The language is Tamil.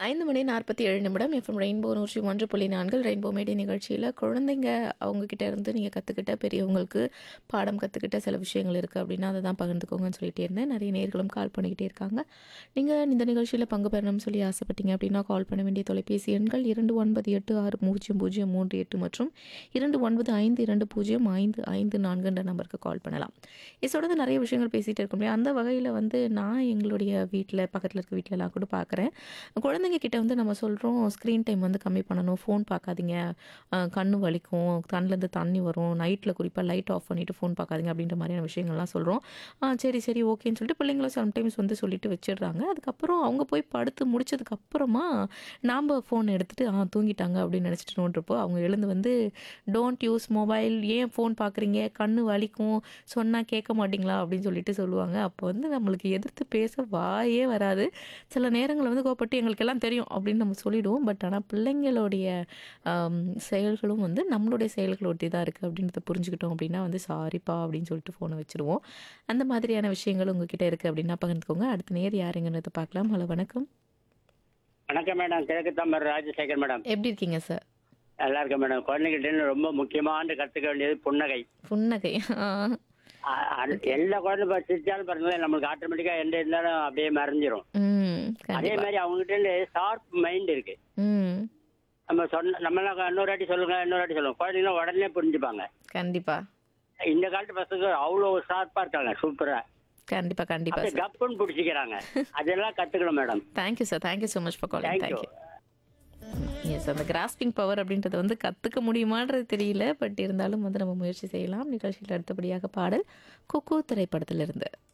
ஐந்து மணி நாற்பத்தி ஏழு நிமிடம் எஃப்எம் ரெயின்போ நூற்றி ஒன்று புள்ளி நான்கு ரெயின்போ மேடி நிகழ்ச்சியில் குழந்தைங்க அவங்கக்கிட்ட இருந்து நீங்கள் கற்றுக்கிட்ட பெரியவங்களுக்கு பாடம் கற்றுக்கிட்ட சில விஷயங்கள் இருக்குது அப்படின்னா அதை தான் பகிர்ந்துக்கோங்கன்னு சொல்லிட்டே இருந்தேன் நிறைய நேர்களும் கால் பண்ணிக்கிட்டே இருக்காங்க நீங்கள் இந்த நிகழ்ச்சியில் பங்கு பெறணும்னு சொல்லி ஆசைப்பட்டீங்க அப்படின்னா கால் பண்ண வேண்டிய தொலைபேசி எண்கள் இரண்டு ஒன்பது எட்டு ஆறு பூஜ்ஜியம் பூஜ்ஜியம் மூன்று எட்டு மற்றும் இரண்டு ஒன்பது ஐந்து இரண்டு பூஜ்ஜியம் ஐந்து ஐந்து நான்குன்ற நம்பருக்கு கால் பண்ணலாம் இதோட நிறைய விஷயங்கள் பேசிகிட்டு இருக்க முடியும் அந்த வகையில் வந்து நான் எங்களுடைய வீட்டில் பக்கத்தில் இருக்க வீட்டிலலாம் கூட பார்க்குறேன் குழந்தைங்க கிட்ட வந்து நம்ம சொல்கிறோம் ஸ்க்ரீன் டைம் வந்து கம்மி பண்ணணும் ஃபோன் பார்க்காதீங்க அஹ் கண்ணு வலிக்கும் கண்ணுலேருந்து தண்ணி வரும் நைட்டில் குறிப்பாக லைட் ஆஃப் பண்ணிவிட்டு ஃபோன் பார்க்காதீங்க அப்படின்ற மாதிரியான விஷயங்கள்லாம் சொல்கிறோம் சரி சரி ஓகேன்னு சொல்லிட்டு பிள்ளைங்களும் சம்டைம்ஸ் வந்து சொல்லிட்டு வச்சிடுறாங்க அதுக்கப்புறம் அவங்க போய் படுத்து முடிச்சதுக்கப்புறமா நாம் ஃபோன் எடுத்துகிட்டு ஆ தூங்கிட்டாங்க அப்படின்னு நினச்சிட்டு நோண்டிருப்போம் அவங்க எழுந்து வந்து டோன்ட் யூஸ் மொபைல் ஏன் ஃபோன் பார்க்குறீங்க கண்ணு வலிக்கும் சொன்னால் கேட்க மாட்டிங்களா அப்படின்னு சொல்லிட்டு சொல்லுவாங்க அப்போ வந்து நம்மளுக்கு எதிர்த்து பேச வாயே வராது சில நேரங்களில் வந்து கோப்பட்டு எங்களுக்கு எல்லாம் தெரியும் அப்படின்னு நம்ம சொல்லிடுவோம் பட் ஆனால் பிள்ளைங்களுடைய ஆம், செயல்களும் வந்து நம்மளுடைய செயல்கள் ஒட்டி தான் இருக்குது அப்படின்றத புரிஞ்சுக்கிட்டோம் அப்படின்னா வந்து சாரிப்பா அப்படின்னு சொல்லிட்டு ஃபோனை வச்சுருவோம் அந்த மாதிரியான விஷயங்கள் உங்ககிட்ட இருக்குது அப்படின்னா பகிர்ந்துக்கோங்க அடுத்த நேர் யாருங்கிறத பார்க்கலாம் ஹலோ வணக்கம் வணக்கம் மேடம் கிழக்கு தாமர் ராஜசேகர் மேடம் எப்படி இருக்கீங்க சார் நல்லா இருக்கேன் மேடம் குழந்தைகிட்ட ரொம்ப முக்கியமான கத்துக்க வேண்டியது புன்னகை புன்னகை ஆ, அ- அ- எல்லா குழந்தை பா- சிரிச்சாலும் பாருங்களேன் நம்மளுக்கு ஆட்டோமேட்டிக்கா எந்த இருந்தாலும் அப்படியே மறைஞ்சிரும் ம் அதே கண்டிப்பாக மாதிரி அவங்ககிட்ட இருந்து ஷார்ப் மைண்ட் இருக்கு ம் நம்ம சொன்ன நம்ம எல்லாம் இன்னொரு வாட்டி சொல்லுங்க இன்னொரு வாட்டி சொல்லுங்க குழந்தைங்க உடனே புரிஞ்சுப்பாங்க கண்டிப்பாக இந்த காலத்து பசங்க அவ்வளோ ஷார்ப்பா இருக்காங்க சூப்பரா கண்டிப்பாக கண்டிப்பாக அப்படியே சார் கப்புன்னு பிடிச்சிக்கிறாங்க அதெல்லாம் கத்துக்கணும் madam thank you sir thank you so much for calling thank you thank you yes அந்த கிராஸ்பிங் பவர் அப்படின்றத வந்து கற்றுக்க முடியுமான்றது தெரியல பட் இருந்தாலும் வந்து நம்ம முயற்சி செய்யலாம் நிகழ்ச்சியில் அடுத்தபடியாக பாடல் குக்கு திரைப்படத்திலிருந்து